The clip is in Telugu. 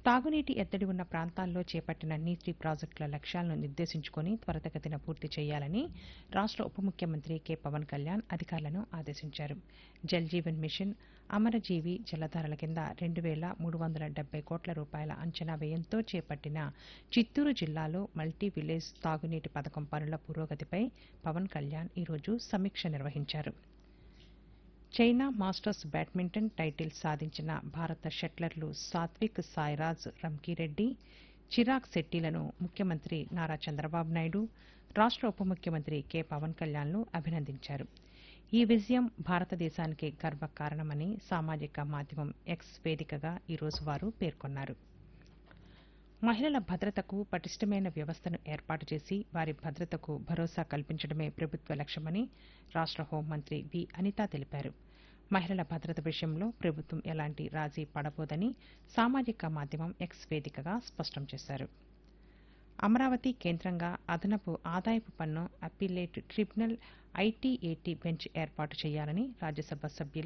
తాగునీటి ఎద్దడి ఉన్న ప్రాంతాల్లో చేపట్టిన నీటి ప్రాజెక్టుల లక్ష్యాలను నిర్దేశించుకుని త్వరితగతిన పూర్తి చేయాలని రాష్ట్ర ఉప ముఖ్యమంత్రి కె పవన్ కళ్యాణ్ అధికారులను ఆదేశించారు జల్ జీవన్ మిషన్ అమరజీవి జలధారల కింద రెండు వేల మూడు వందల డెబ్బై కోట్ల రూపాయల అంచనా వ్యయంతో చేపట్టిన చిత్తూరు జిల్లాలో మల్టీ విలేజ్ తాగునీటి పథకం పనుల పురోగతిపై పవన్ కళ్యాణ్ ఈరోజు సమీక్ష నిర్వహించారు చైనా మాస్టర్స్ బ్యాడ్మింటన్ టైటిల్ సాధించిన భారత షట్లర్లు సాత్విక్ సాయిరాజ్ రంకిరెడ్డి చిరాగ్ శెట్టిలను ముఖ్యమంత్రి నారా చంద్రబాబు నాయుడు రాష్ట్ర ఉప ముఖ్యమంత్రి కె పవన్ కళ్యాణ్లు అభినందించారు ఈ విజయం భారతదేశానికి గర్వకారణమని సామాజిక మాధ్యమం ఎక్స్ వేదికగా ఈరోజు వారు పేర్కొన్నారు మహిళల భద్రతకు పటిష్టమైన వ్యవస్థను ఏర్పాటు చేసి వారి భద్రతకు భరోసా కల్పించడమే ప్రభుత్వ లక్ష్యమని రాష్ట్ర హోంమంత్రి వి అనిత తెలిపారు మహిళల భద్రత విషయంలో ప్రభుత్వం ఎలాంటి రాజీ పడబోదని సామాజిక మాధ్యమం ఎక్స్ వేదికగా స్పష్టం చేశారు అమరావతి కేంద్రంగా అదనపు ఆదాయపు పన్ను అప్పీలేట్ ట్రిబ్యునల్ ఐటీఏటీ బెంచ్ ఏర్పాటు చేయాలని రాజ్యసభ సభ్యులు